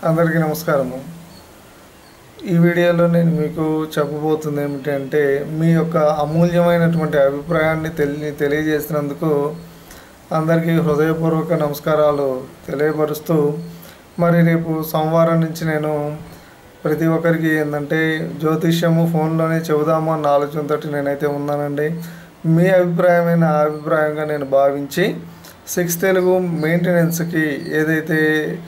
అందరికీ నమస్కారము ఈ వీడియోలో నేను మీకు చెప్పబోతుంది ఏమిటంటే మీ యొక్క అమూల్యమైనటువంటి అభిప్రాయాన్ని తెలి తెలియజేసినందుకు అందరికీ హృదయపూర్వక నమస్కారాలు తెలియపరుస్తూ మరి రేపు సోమవారం నుంచి నేను ప్రతి ఒక్కరికి ఏంటంటే జ్యోతిష్యము ఫోన్లోనే చెబుదాము అన్న ఆలోచనతో నేనైతే ఉన్నానండి మీ అభిప్రాయమే నా అభిప్రాయంగా నేను భావించి సిక్స్ తెలుగు మెయింటెనెన్స్కి ఏదైతే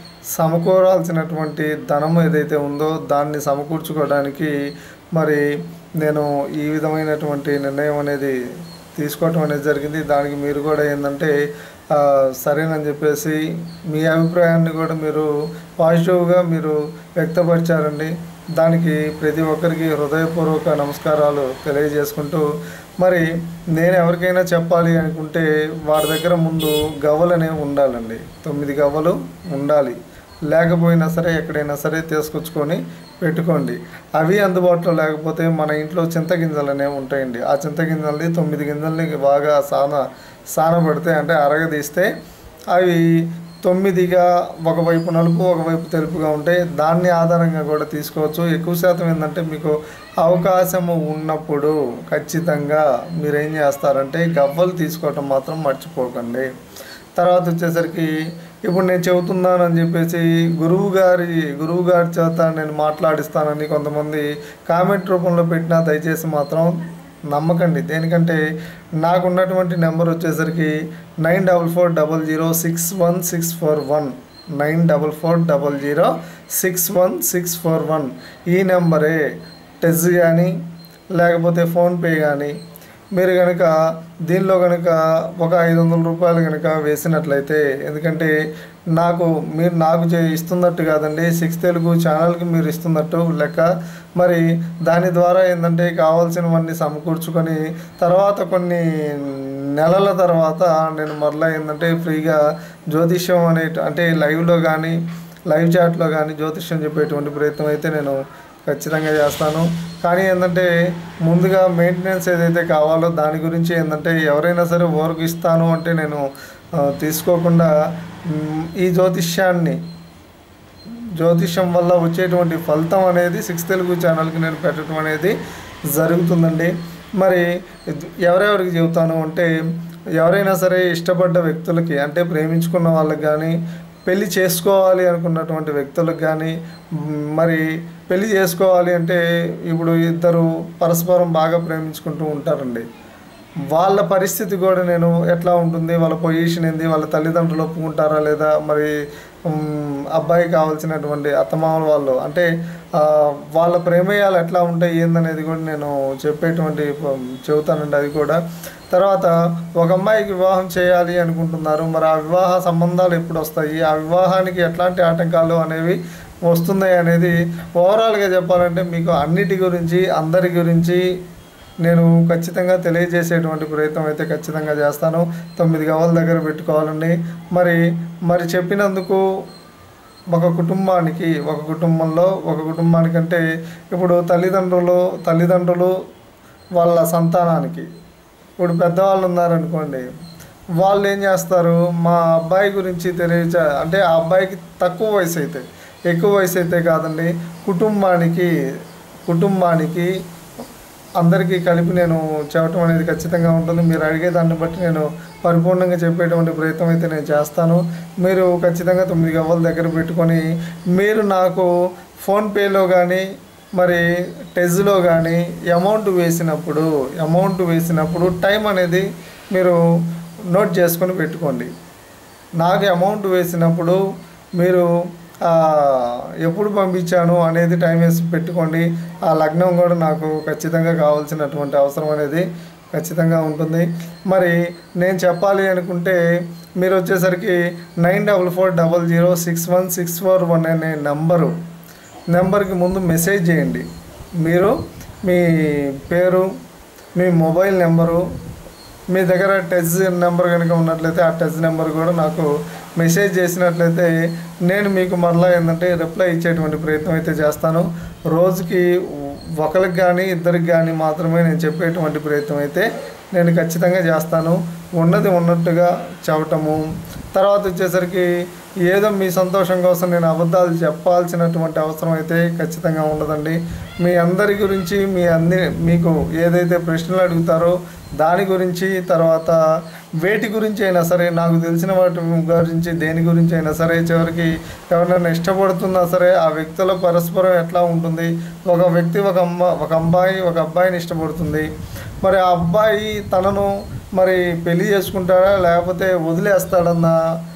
సమకూరాల్సినటువంటి ధనం ఏదైతే ఉందో దాన్ని సమకూర్చుకోవడానికి మరి నేను ఈ విధమైనటువంటి నిర్ణయం అనేది తీసుకోవటం అనేది జరిగింది దానికి మీరు కూడా ఏంటంటే ఆ, సరేనని చెప్పేసి మీ అభిప్రాయాన్ని కూడా మీరు పాజిటివ్గా మీరు వ్యక్తపరిచారండి దానికి ప్రతి ఒక్కరికి హృదయపూర్వక నమస్కారాలు తెలియజేసుకుంటూ మరి నేను ఎవరికైనా చెప్పాలి అనుకుంటే వారి దగ్గర ముందు గవ్వలు అనేవి ఉండాలండి తొమ్మిది గవ్వలు ఉండాలి లేకపోయినా సరే ఎక్కడైనా సరే తీసుకొచ్చుకొని పెట్టుకోండి అవి అందుబాటులో లేకపోతే మన ఇంట్లో చింతగింజలు అనేవి ఉంటాయండి ఆ చింతగింజల్ని తొమ్మిది గింజల్ని బాగా సాన సానబడితే అంటే అరగదీస్తే అవి తొమ్మిదిగా ఒకవైపు నలుపు ఒకవైపు తెలుపుగా ఉంటే దాన్ని ఆధారంగా కూడా తీసుకోవచ్చు ఎక్కువ శాతం ఏంటంటే మీకు అవకాశము ఉన్నప్పుడు ఖచ్చితంగా మీరు ఏం చేస్తారంటే గవ్వలు తీసుకోవటం మాత్రం మర్చిపోకండి తర్వాత వచ్చేసరికి ఇప్పుడు నేను చెబుతున్నాను అని చెప్పేసి గురువు గారి గురువు గారి చేత నేను మాట్లాడిస్తానని కొంతమంది కామెంట్ రూపంలో పెట్టినా దయచేసి మాత్రం నమ్మకండి దేనికంటే నాకు ఉన్నటువంటి నెంబర్ వచ్చేసరికి nine double four double zero six one six four one nine double four double zero six one six four one ఈ నెంబరే టెజ్ కానీ లేకపోతే ఫోన్పే కానీ మీరు కనుక దీనిలో కనుక ఒక ఐదు వందల రూపాయలు కనుక వేసినట్లయితే ఎందుకంటే నాకు మీరు నాకు చే ఇస్తున్నట్టు కాదండి సిక్స్ తెలుగు ఛానల్కి మీరు ఇస్తున్నట్టు లెక్క మరి దాని ద్వారా ఏంటంటే కావాల్సినవన్నీ సమకూర్చుకొని తర్వాత కొన్ని నెలల తర్వాత నేను మరలా ఏంటంటే ఫ్రీగా జ్యోతిష్యం అనే అంటే లైవ్లో కానీ లైవ్ చాట్లో కానీ జ్యోతిష్యం చెప్పేటువంటి ప్రయత్నం అయితే నేను ఖచ్చితంగా చేస్తాను కానీ ఏంటంటే ముందుగా మెయింటెనెన్స్ ఏదైతే కావాలో దాని గురించి ఏంటంటే ఎవరైనా సరే ఓరకు ఇస్తాను అంటే నేను ఆ, తీసుకోకుండా మ్, ఈ జ్యోతిష్యాన్ని జ్యోతిష్యం వల్ల వచ్చేటువంటి ఫలితం అనేది సిక్స్ తెలుగు ఛానల్కి నేను పెట్టడం అనేది జరుగుతుందండి మరి ఎవరెవరికి చెబుతాను అంటే ఎవరైనా సరే ఇష్టపడ్డ వ్యక్తులకి అంటే ప్రేమించుకున్న వాళ్ళకి కానీ పెళ్లి చేసుకోవాలి అనుకున్నటువంటి వ్యక్తులకు కానీ మ్, మరి పెళ్లి చేసుకోవాలి అంటే ఇప్పుడు ఇద్దరు పరస్పరం బాగా ప్రేమించుకుంటూ ఉంటారండి వాళ్ళ పరిస్థితి కూడా నేను ఎట్లా ఉంటుంది వాళ్ళ పొజిషన్ ఏంది వాళ్ళ తల్లిదండ్రులు ఒప్పుకుంటారా లేదా మరి ఉమ్, అబ్బాయి కావాల్సినటువంటి అత్తమామల వాళ్ళు అంటే ఆ, వాళ్ళ ప్రేమేయాలు ఎట్లా ఉంటాయి ఏందనేది కూడా నేను చెప్పేటువంటి ప- చెబుతానండి అది కూడా తర్వాత ఒక అమ్మాయికి వివాహం చేయాలి అనుకుంటున్నారు మరి ఆ వివాహ సంబంధాలు ఎప్పుడు వస్తాయి ఆ వివాహానికి ఎట్లాంటి ఆటంకాలు అనేవి వస్తున్నాయి అనేది ఓవరాల్గా చెప్పాలంటే మీకు అన్నిటి గురించి అందరి గురించి నేను ఖచ్చితంగా తెలియజేసేటువంటి ప్రయత్నం అయితే ఖచ్చితంగా చేస్తాను తొమ్మిది గవాల దగ్గర పెట్టుకోవాలండి మరి మరి చెప్పినందుకు ఒక కుటుంబానికి ఒక కుటుంబంలో ఒక కుటుంబానికంటే ఇప్పుడు తల్లిదండ్రులు తల్లిదండ్రులు వాళ్ళ సంతానానికి ఇప్పుడు పెద్దవాళ్ళు ఉన్నారనుకోండి వాళ్ళు ఏం చేస్తారు మా అబ్బాయి గురించి తెలియచ అంటే ఆ అబ్బాయికి తక్కువ వయసు అయితే ఎక్కువ వయసు అయితే కాదండి కుటుంబానికి కుటుంబానికి అందరికీ కలిపి నేను చెప్పటం అనేది ఖచ్చితంగా ఉంటుంది మీరు అడిగే దాన్ని బట్టి నేను పరిపూర్ణంగా చెప్పేటువంటి ప్రయత్నం అయితే నేను చేస్తాను మీరు ఖచ్చితంగా తొమ్మిది గవ్వల దగ్గర పెట్టుకొని మీరు నాకు ఫోన్పేలో కానీ మరి టెజ్లో కానీ అమౌంట్ వేసినప్పుడు అమౌంట్ వేసినప్పుడు టైం అనేది మీరు నోట్ చేసుకొని పెట్టుకోండి నాకు అమౌంట్ వేసినప్పుడు మీరు ఆ, ఎప్పుడు పంపించాను అనేది టైం వేసి పెట్టుకోండి ఆ లగ్నం కూడా నాకు ఖచ్చితంగా కావాల్సినటువంటి అవసరం అనేది ఖచ్చితంగా ఉంటుంది మరి నేను చెప్పాలి అనుకుంటే మీరు వచ్చేసరికి nine double four double zero six one six four one అనే నెంబరు నెంబర్కి ముందు మెసేజ్ చేయండి మీరు మీ పేరు మీ మొబైల్ నెంబరు మీ దగ్గర టచ్ నెంబర్ కనుక ఉన్నట్లయితే ఆ టచ్ నెంబర్ కూడా నాకు మెసేజ్ చేసినట్లయితే నేను మీకు మరలా ఏంటంటే రిప్లై ఇచ్చేటువంటి ప్రయత్నం అయితే చేస్తాను రోజుకి ఒకరికి కానీ ఇద్దరికి కానీ మాత్రమే నేను చెప్పేటువంటి ప్రయత్నం అయితే నేను ఖచ్చితంగా చేస్తాను ఉన్నది ఉన్నట్టుగా చెప్పటము తర్వాత వచ్చేసరికి ఏదో మీ సంతోషం కోసం నేను అబద్ధాలు చెప్పాల్సినటువంటి అవసరం అయితే ఖచ్చితంగా ఉండదండి మీ అందరి గురించి మీ అన్ని మీకు ఏదైతే ప్రశ్నలు అడుగుతారో దాని గురించి తర్వాత వేటి గురించి అయినా సరే నాకు తెలిసిన వాటి గురించి దేని గురించి అయినా సరే చివరికి ఎవరినైనా ఇష్టపడుతున్నా సరే ఆ వ్యక్తుల పరస్పరం ఎట్లా ఉంటుంది ఒక వ్యక్తి ఒక అమ్మ ఒక అబ్బాయి ఒక అబ్బాయిని ఇష్టపడుతుంది మరి ఆ అబ్బాయి తనను మరి పెళ్లి చేసుకుంటాడా లేకపోతే వదిలేస్తాడన్న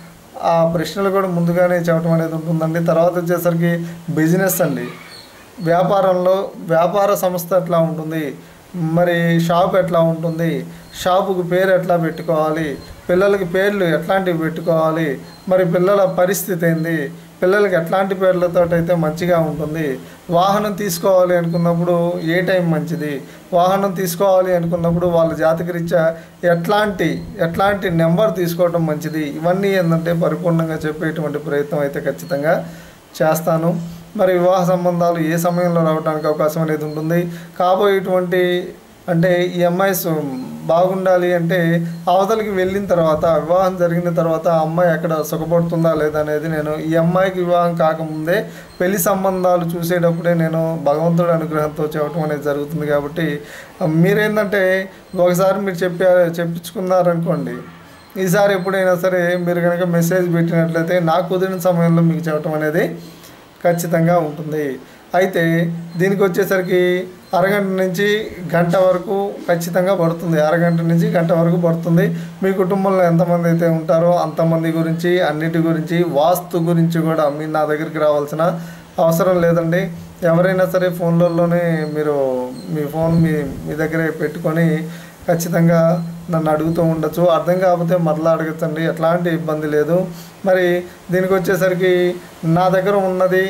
ఆ ప్రశ్నలు కూడా ముందుగానే చెప్పడం అనేది ఉంటుందండి తర్వాత వచ్చేసరికి బిజినెస్ అండి వ్యాపారంలో వ్యాపార సంస్థ ఎట్లా ఉంటుంది మరి షాప్ ఎట్లా ఉంటుంది షాపుకు పేరు ఎట్లా పెట్టుకోవాలి పిల్లలకి పేర్లు ఎట్లాంటివి పెట్టుకోవాలి మరి పిల్లల పరిస్థితి ఏంది పిల్లలకి ఎట్లాంటి పేర్లతో అయితే మంచిగా ఉంటుంది వాహనం తీసుకోవాలి అనుకున్నప్పుడు ఏ టైం మంచిది వాహనం తీసుకోవాలి అనుకున్నప్పుడు వాళ్ళ జాతకరీత్యా ఎట్లాంటి ఎట్లాంటి నెంబర్ తీసుకోవడం మంచిది ఇవన్నీ ఏంటంటే పరిపూర్ణంగా చెప్పేటువంటి ప్రయత్నం అయితే ఖచ్చితంగా చేస్తాను మరి వివాహ సంబంధాలు ఏ సమయంలో రావడానికి అవకాశం అనేది ఉంటుంది కాబోయేటువంటి అంటే ఈ అమ్మాయి బాగుండాలి అంటే అవతలికి వెళ్ళిన తర్వాత వివాహం జరిగిన తర్వాత ఆ అమ్మాయి ఎక్కడ సుఖపడుతుందా లేదా అనేది నేను ఈ అమ్మాయికి వివాహం కాకముందే పెళ్లి సంబంధాలు చూసేటప్పుడే నేను భగవంతుడి అనుగ్రహంతో చెప్పడం అనేది జరుగుతుంది కాబట్టి మీరేంటంటే ఒకసారి మీరు చెప్పారు చెప్పించుకున్నారనుకోండి ఈసారి ఎప్పుడైనా సరే మీరు కనుక మెసేజ్ పెట్టినట్లయితే నాకు కుదిరిన సమయంలో మీకు చెప్పడం అనేది ఖచ్చితంగా ఉంటుంది అయితే దీనికి వచ్చేసరికి అరగంట నుంచి గంట వరకు ఖచ్చితంగా పడుతుంది అరగంట నుంచి గంట వరకు పడుతుంది మీ కుటుంబంలో ఎంతమంది అయితే ఉంటారో అంతమంది గురించి అన్నిటి గురించి వాస్తు గురించి కూడా మీరు నా దగ్గరికి రావాల్సిన అవసరం లేదండి ఎవరైనా సరే ఫోన్లలోనే మీరు మీ ఫోన్ మీ మీ దగ్గరే పెట్టుకొని ఖచ్చితంగా నన్ను అడుగుతూ ఉండొచ్చు అర్థం కాకపోతే మరలా అడగచ్చండి ఎట్లాంటి ఇబ్బంది లేదు మరి దీనికి వచ్చేసరికి నా దగ్గర ఉన్నది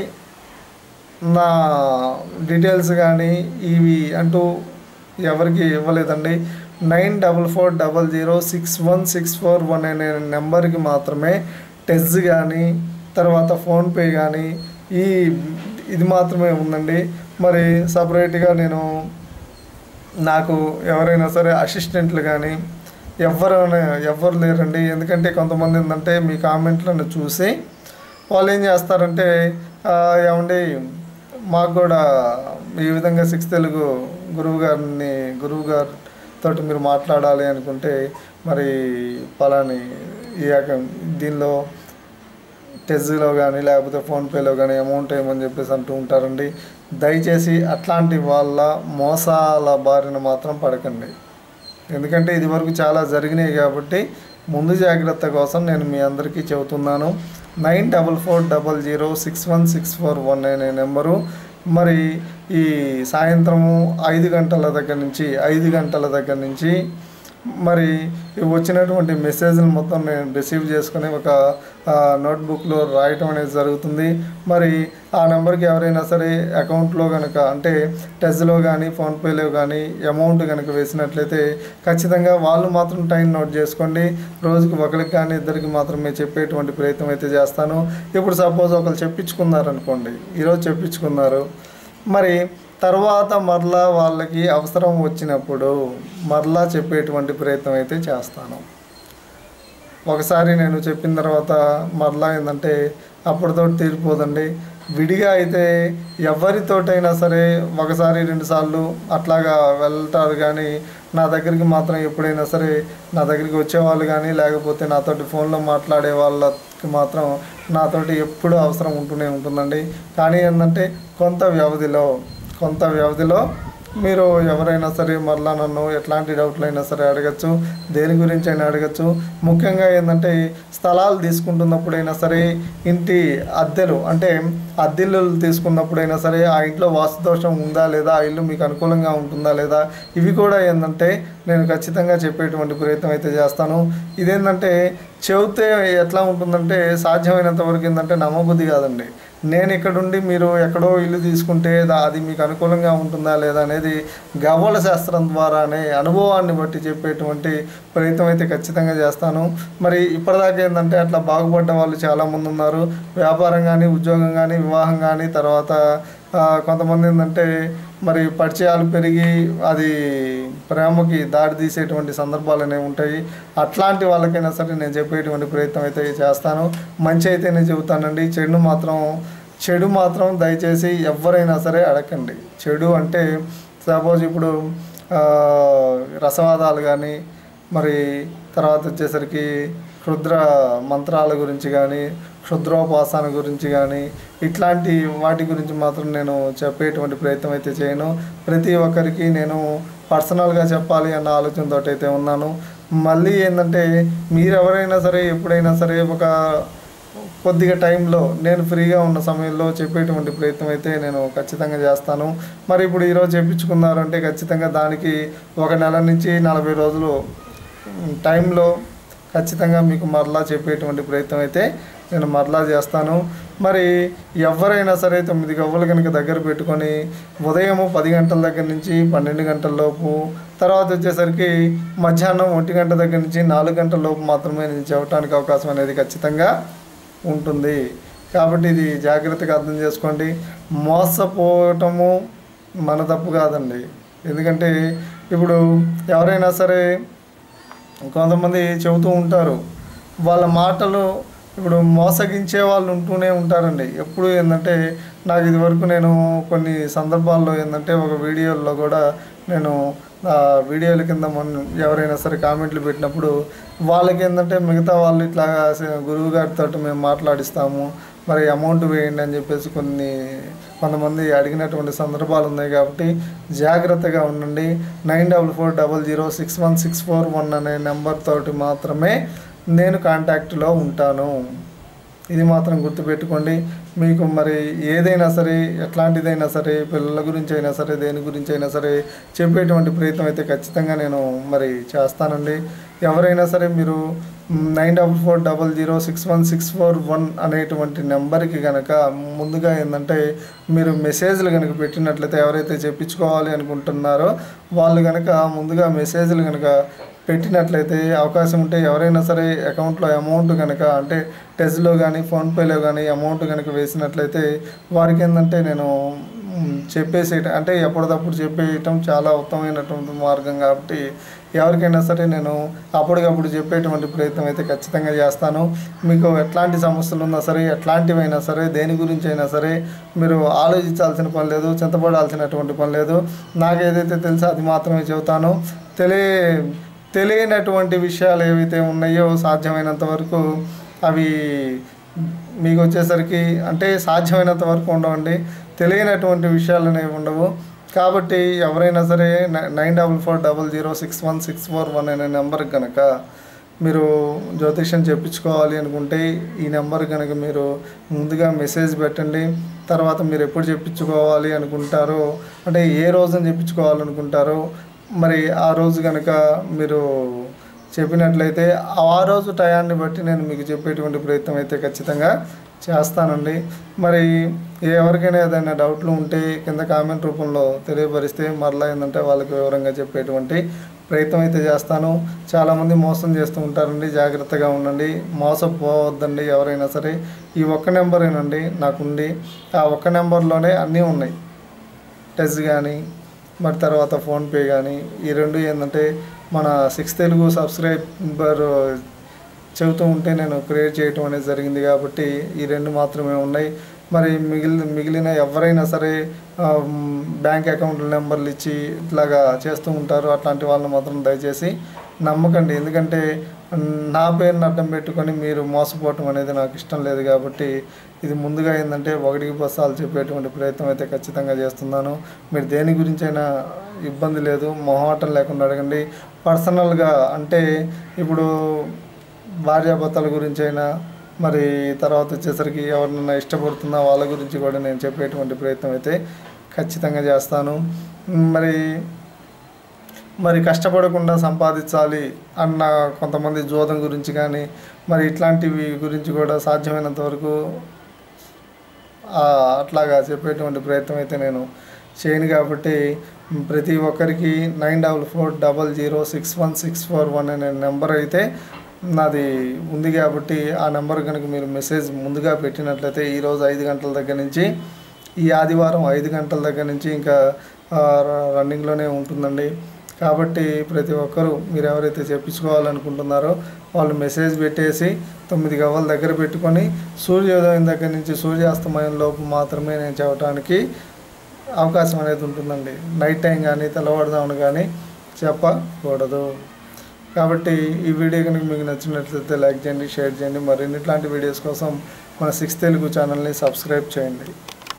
నా డీటెయిల్స్ కానీ ఇవి అంటూ ఎవరికి ఇవ్వలేదండి nine double four double zero six one six four one అనే నెంబర్కి మాత్రమే టెస్ట్ కానీ తర్వాత ఫోన్పే కానీ ఈ ఇది మాత్రమే ఉందండి మరి సపరేట్గా నేను నాకు ఎవరైనా సరే అసిస్టెంట్లు కానీ ఎవరైనా ఎవ్వరు లేరండి ఎందుకంటే కొంతమంది ఏంటంటే మీ కామెంట్లను చూసి వాళ్ళు ఏం చేస్తారంటే "ఆ, ఏమండి మాకు కూడా ఈ విధంగా సిక్స్ తెలుగు గురువు గారిని గురువు గారితో మీరు మాట్లాడాలి అనుకుంటే మరి పలాని ఈ అకౌంట్ దీనిలో టెజ్లో కానీ లేకపోతే ఫోన్పేలో కానీ అమౌంట్ ఏమని చెప్పేసి అంటూ ఉంటారండి దయచేసి అట్లాంటి వాళ్ళ మోసాల బారిన మాత్రం పడకండి ఎందుకంటే ఇది వరకు చాలా జరిగినాయి కాబట్టి ముందు జాగ్రత్త కోసం నేను మీ అందరికీ చెబుతున్నాను nine double four double zero six one six four one అనే నెంబరు మరి ఈ సాయంత్రము ఐదు గంటల దగ్గర నుంచి ఐదు గంటల దగ్గర నుంచి మరి ఈ వచ్చినటువంటి మెసేజ్లు మొత్తం నేను రిసీవ్ చేసుకుని ఒక ఆ, నోట్బుక్లో రాయటం అనేది జరుగుతుంది మరి ఆ నెంబర్కి ఎవరైనా సరే అకౌంట్లో కనుక అంటే టెస్ట్లో కానీ ఫోన్పేలో కానీ అమౌంట్ కనుక వేసినట్లయితే ఖచ్చితంగా వాళ్ళు మాత్రం టైం నోట్ చేసుకోండి రోజుకి ఒకరికి కానీ ఇద్దరికి మాత్రమే చెప్పేటువంటి ప్రయత్నం అయితే చేస్తాను ఇప్పుడు సపోజ్ ఒకరు చెప్పించుకున్నారనుకోండి ఈరోజు చెప్పించుకున్నారు మరి తర్వాత మరలా వాళ్ళకి అవసరం వచ్చినప్పుడు మరలా చెప్పేటువంటి ప్రయత్నం అయితే చేస్తాను ఒకసారి నేను చెప్పిన తర్వాత మరలా ఏంటంటే అప్పటితో తీరిపోదండి విడిగా అయితే ఎవరితోటైనా సరే ఒకసారి రెండుసార్లు అట్లాగా వెళ్తారు కానీ నా దగ్గరికి మాత్రం ఎప్పుడైనా సరే నా దగ్గరికి వచ్చేవాళ్ళు కానీ లేకపోతే నాతోటి ఫోన్లో మాట్లాడే వాళ్ళకి మాత్రం నాతోటి ఎప్పుడు అవసరం ఉంటూనే ఉంటుందండి కానీ ఏంటంటే కొంత వ్యవధిలో కొంత వ్యవధిలో మీరు ఎవరైనా సరే మరలా నన్ను ఎట్లాంటి డౌట్లు అయినా సరే అడగచ్చు దేని గురించి అయినా అడగచ్చు ముఖ్యంగా ఏంటంటే స్థలాలు తీసుకుంటున్నప్పుడైనా సరే ఇంటి అద్దెలు అంటే అద్దెలు తీసుకున్నప్పుడైనా సరే ఆ ఇంట్లో వాస్తుదోషం ఉందా లేదా ఆ ఇల్లు మీకు అనుకూలంగా ఉంటుందా లేదా ఇవి కూడా ఏంటంటే నేను ఖచ్చితంగా చెప్పేటువంటి ప్రయత్నం అయితే చేస్తాను ఇదేంటంటే చెబితే ఎట్లా ఉంటుందంటే సాధ్యమైనంత వరకు ఏంటంటే నమ్మబుద్ధి కాదండి నేను ఇక్కడుండి మీరు ఎక్కడో ఇల్లు తీసుకుంటే దా- అది మీకు అనుకూలంగా ఉంటుందా లేదా అనేది గవ్వల శాస్త్రం ద్వారానే అనుభవాన్ని బట్టి చెప్పేటువంటి ప్రయత్నం అయితే ఖచ్చితంగా చేస్తాను మరి ఇప్పటిదాకా ఏంటంటే అట్లా బాగుపడ్డ వాళ్ళు చాలామంది ఉన్నారు వ్యాపారం కానీ ఉద్యోగం కానీ వివాహం కానీ తర్వాత ఆ, కొంతమంది ఏంటంటే మరి పరిచయాలు పెరిగి అది ప్రేమకి దారి తీసేటువంటి సందర్భాలు అనేవి ఉంటాయి అట్లాంటి వాళ్ళకైనా సరే నేను చెప్పేటువంటి ప్రయత్నం అయితే చేస్తాను మంచి అయితే నేను చెబుతానండి చెడు మాత్రం చెడు మాత్రం దయచేసి ఎవరైనా సరే అడగండి చెడు అంటే సపోజ్ ఇప్పుడు ఆ, రసవాదాలు కానీ మరి తర్వాత వచ్చేసరికి క్షుద్ర మంత్రాల గురించి కానీ క్షుద్రోపాసన గురించి కానీ ఇట్లాంటి వాటి గురించి మాత్రం నేను చెప్పేటువంటి ప్రయత్నం అయితే చేయను ప్రతి ఒక్కరికి నేను పర్సనల్గా చెప్పాలి అన్న ఆలోచనతో అయితే ఉన్నాను మళ్ళీ ఏంటంటే మీరు ఎవరైనా సరే ఎప్పుడైనా సరే ఒక కొద్దిగా టైంలో నేను ఫ్రీగా ఉన్న సమయంలో చెప్పేటువంటి ప్రయత్నం అయితే నేను ఖచ్చితంగా చేస్తాను మరి ఇప్పుడు ఈరోజు చెప్పించుకున్నారంటే ఖచ్చితంగా దానికి ఒక నెల నుంచి నలభై రోజులు ఉమ్, టైంలో ఖచ్చితంగా మీకు మరలా చెప్పేటువంటి ప్రయత్నం అయితే నేను మరలా చేస్తాను మరి ఎవరైనా సరే తొమ్మిది గవ్వలు కనుక దగ్గర పెట్టుకొని ఉదయము పది గంటల దగ్గర నుంచి పన్నెండు గంటల లోపు తర్వాత వచ్చేసరికి మధ్యాహ్నం ఒంటి గంట దగ్గర నుంచి నాలుగు గంటల లోపు మాత్రమే నేను చెప్పడానికి అవకాశం అనేది ఖచ్చితంగా ఉంటుంది కాబట్టి ఇది జాగ్రత్తగా అర్థం చేసుకోండి మోసపోవటము మన తప్పు కాదండి ఎందుకంటే ఇప్పుడు ఎవరైనా సరే కొంతమంది చెబుతూ ఉంటారు వాళ్ళ మాటలు ఇప్పుడు మోసగించే వాళ్ళు ఉంటూనే ఉంటారండి ఎప్పుడు ఏంటంటే నాకు ఇదివరకు నేను కొన్ని సందర్భాల్లో ఏంటంటే ఒక వీడియోల్లో కూడా నేను ఆ వీడియోల కింద మొన్న ఎవరైనా సరే కామెంట్లు పెట్టినప్పుడు వాళ్ళకి ఏంటంటే మిగతా వాళ్ళు ఇట్లా గురువు గారితో మేము మాట్లాడిస్తాము మరి అమౌంట్ వేయండి అని చెప్పేసి కొన్ని కొంతమంది అడిగినటువంటి సందర్భాలు ఉన్నాయి కాబట్టి జాగ్రత్తగా ఉండండి nine double four double zero six one six four one అనే నెంబర్ తోటి మాత్రమే నేను కాంటాక్ట్లో ఉంటాను ఇది మాత్రం గుర్తుపెట్టుకోండి మీకు మరి ఏదైనా సరే ఎట్లాంటిదైనా సరే పిల్లల గురించి అయినా సరే దేని గురించి అయినా సరే చెప్పేటువంటి ప్రయత్నం అయితే ఖచ్చితంగా నేను మరి చేస్తానండి ఎవరైనా సరే మీరు nine double four double zero six one six four one అనేటువంటి నెంబర్కి కనుక ముందుగా ఏంటంటే మీరు మెసేజ్లు కనుక పెట్టినట్లయితే ఎవరైతే చెప్పించుకోవాలి అనుకుంటున్నారో వాళ్ళు కనుక ముందుగా మెసేజ్లు కనుక పెట్టినట్లయితే అవకాశం ఉంటే ఎవరైనా సరే అకౌంట్లో అమౌంట్ కనుక అంటే టెస్ట్లో కానీ ఫోన్పేలో కానీ అమౌంట్ కనుక వేసినట్లయితే వారికి ఏంటంటే నేను మ్, చెప్పేసేయటం అంటే ఎప్పటికప్పుడు చెప్పేయటం చాలా ఉత్తమమైనటువంటి మార్గం కాబట్టి ఎవరికైనా సరే నేను అప్పటికప్పుడు చెప్పేటువంటి ప్రయత్నం అయితే ఖచ్చితంగా చేస్తాను మీకు ఎట్లాంటి సమస్యలు ఉన్నా సరే ఎట్లాంటివైనా సరే దేని గురించి అయినా సరే మీరు ఆలోచించాల్సిన పని లేదు చింతపడాల్సినటువంటి పని లేదు నాకు ఏదైతే తెలుసో అది మాత్రమే చెబుతాను తెలియ తెలియనటువంటి విషయాలు ఏవైతే ఉన్నాయో సాధ్యమైనంత వరకు అవి మీకు వచ్చేసరికి అంటే సాధ్యమైనంత వరకు ఉండవండి తెలియనటువంటి విషయాలు అనేవి ఉండవు కాబట్టి ఎవరైనా సరే nine double four double zero six one six four one అనే నెంబర్కి కనుక మీరు జ్యోతిష్యం చెప్పించుకోవాలి అనుకుంటే ఈ నెంబర్ కనుక మీరు ముందుగా మెసేజ్ పెట్టండి తర్వాత మీరు ఎప్పుడు చెప్పించుకోవాలి అనుకుంటారో అంటే ఏ రోజున చెప్పించుకోవాలనుకుంటారో మరి ఆ రోజు కనుక మీరు చెప్పినట్లయితే ఆ రోజు టయాన్ని బట్టి నేను మీకు చెప్పేటువంటి ప్రయత్నం అయితే ఖచ్చితంగా చేస్తానండి మరి ఎవరికైనా ఏదైనా డౌట్లు ఉంటే కింద కామెంట్ రూపంలో తెలియపరిస్తే మరలా ఏంటంటే వాళ్ళకి వివరంగా చెప్పేటువంటి ప్రయత్నం అయితే చేస్తాను చాలామంది మోసం చేస్తూ ఉంటారండి జాగ్రత్తగా ఉండండి మోసపోవద్దండి ఎవరైనా సరే ఈ ఒక్క నెంబరేనండి నాకుండి ఆ ఒక్క నెంబర్లోనే అన్నీ ఉన్నాయి టెస్ట్ కానీ మరి తర్వాత ఫోన్పే కానీ ఈ రెండు ఏంటంటే మన సిక్స్ తెలుగు సబ్స్క్రైబర్ చెబుతూ ఉంటే నేను క్రియేట్ చేయటం అనేది జరిగింది కాబట్టి ఈ రెండు మాత్రమే ఉన్నాయి మరి మిగిలిన మిగిలిన ఎవరైనా సరే ఆ, మ్, బ్యాంక్ అకౌంట్ నెంబర్లు ఇచ్చి ఇట్లాగా చేస్తూ ఉంటారు అట్లాంటి వాళ్ళని మాత్రం దయచేసి నమ్మకండి ఎందుకంటే మ్, నా పేరుని అడ్డం పెట్టుకొని మీరు మోసపోవటం అనేది నాకు ఇష్టం లేదు కాబట్టి ఇది ముందుగా ఏంటంటే ఒకటికి బస్సాలు చెప్పేటువంటి ప్రయత్నం అయితే ఖచ్చితంగా చేస్తున్నాను మీరు దేని గురించైనా ఇబ్బంది లేదు మొహమాటం లేకుండా అడగండి పర్సనల్గా అంటే ఇప్పుడు భార్యాభర్తల గురించి అయినా మరి తర్వాత వచ్చేసరికి ఎవరినైనా ఇష్టపడుతున్నా వాళ్ళ గురించి కూడా నేను చెప్పేటువంటి ప్రయత్నం అయితే ఖచ్చితంగా చేస్తాను మరి మరి కష్టపడకుండా సంపాదించాలి అన్న కొంతమంది జోదం గురించి కానీ మరి ఇట్లాంటివి గురించి కూడా సాధ్యమైనంత వరకు ఆ, అట్లాగా చెప్పేటువంటి ప్రయత్నం అయితే నేను చేయను కాబట్టి ప్రతి ఒక్కరికి nine double four double zero six one six four one అనే నెంబర్ అయితే నాది ఉంది కాబట్టి ఆ నెంబర్ కనుక మీరు మెసేజ్ ముందుగా పెట్టినట్లయితే ఈరోజు ఐదు గంటల దగ్గర నుంచి ఈ ఆదివారం ఐదు గంటల దగ్గర నుంచి ఇంకా ఆ, ర- రన్నింగ్లోనే ఉంటుందండి కాబట్టి ప్రతి ఒక్కరూ మీరు ఎవరైతే చెప్పించుకోవాలనుకుంటున్నారో వాళ్ళు మెసేజ్ పెట్టేసి తొమ్మిది గవ్వల దగ్గర పెట్టుకొని సూర్యోదయం దగ్గర నుంచి సూర్యాస్తమయం లోపు మాత్రమే నేను చెప్పడానికి అవకాశం అనేది ఉంటుందండి నైట్ టైం కానీ తెల్లవారుదామున కానీ చెప్పకూడదు కాబట్టి ఈ వీడియో కనుక మీకు నచ్చినట్లయితే లైక్ చేయండి షేర్ చేయండి మరిన్ని ఇట్లాంటి వీడియోస్ కోసం మన సిక్స్ తెలుగు ఛానల్ని సబ్స్క్రైబ్ చేయండి